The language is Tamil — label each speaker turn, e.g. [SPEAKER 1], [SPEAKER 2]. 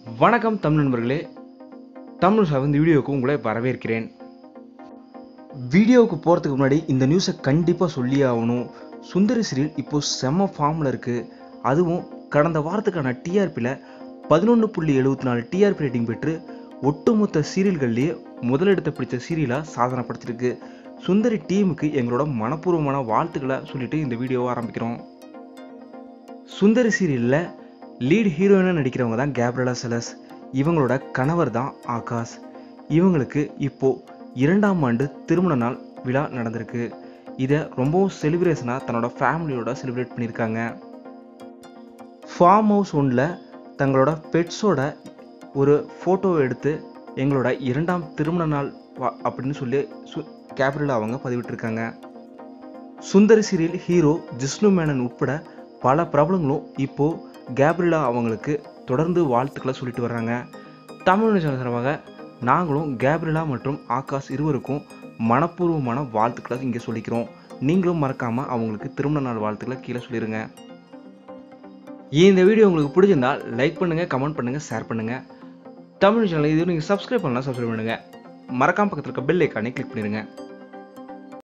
[SPEAKER 1] வணக்கம் தமிழ் நண்பர்களே தமிழ் சார் இந்த வீடியோவுக்கு உங்களை வரவேற்கிறேன் வீடியோவுக்கு போகிறதுக்கு முன்னாடி இந்த நியூஸை கண்டிப்பாக சொல்லியே ஆகணும் சுந்தரி சீரியல் இப்போ செம்ம ஃபார்மில் இருக்குது அதுவும் கடந்த வாரத்துக்கான டிஆர்பியில் பதினொன்று புள்ளி எழுபத்தி நாலு டிஆர்பி ரேட்டிங் பெற்று ஒட்டுமொத்த சீரியல்கள்லேயே முதலிடத்தை பிடிச்ச சீரியலாக சாதனை படுத்திருக்கு சுந்தரி டீமுக்கு எங்களோட மனப்பூர்வமான வாழ்த்துக்களை சொல்லிட்டு இந்த வீடியோவை ஆரம்பிக்கிறோம் சுந்தரி சீரியலில் லீட் ஹீரோயினாக நடிக்கிறவங்க தான் கேப்ரலா செலஸ் இவங்களோட கணவர் தான் ஆகாஷ் இவங்களுக்கு இப்போ இரண்டாம் ஆண்டு திருமண நாள் விழா நடந்திருக்கு இதை ரொம்பவும் செலிப்ரேஷனாக தன்னோட ஃபேமிலியோட செலிப்ரேட் பண்ணியிருக்காங்க ஃபார்ம் ஹவுஸ் ஒன்றில் தங்களோட பெட்ஸோட ஒரு ஃபோட்டோவை எடுத்து எங்களோட இரண்டாம் திருமண நாள் வா- அப்படின்னு சொல்லி சு கேப்ரலா அவங்க பதிவிட்டிருக்காங்க சுந்தரி சீரியல் ஹீரோ ஜிஷ்ணு மேனன் உட்பட பல பிரபலங்களும் இப்போ கேப்ரிலா அவங்களுக்கு தொடர்ந்து வாழ்த்துக்களை சொல்லிட்டு வர்றாங்க தமிழ் சார்பாக நாங்களும் கேப்ரிலா மற்றும் ஆகாஷ் இருவருக்கும் மனப்பூர்வமான வாழ்த்துக்களை இங்கே சொல்லிக்கிறோம் நீங்களும் மறக்காம அவங்களுக்கு திருமண நாள் வாழ்த்துக்களை கீழே சொல்லிடுங்க இந்த வீடியோ உங்களுக்கு பிடிச்சிருந்தா லைக் பண்ணுங்க கமெண்ட் பண்ணுங்க ஷேர் பண்ணுங்க தமிழ் சேனல் இது நீங்கள் சப்ஸ்கிரைப் பண்ணலாம் சப்ஸ்கிரைப் பண்ணுங்க மறக்காம பக்கத்தில் இருக்க பெல் ஐக்கானே கிளிக் பண்ணிடுங்க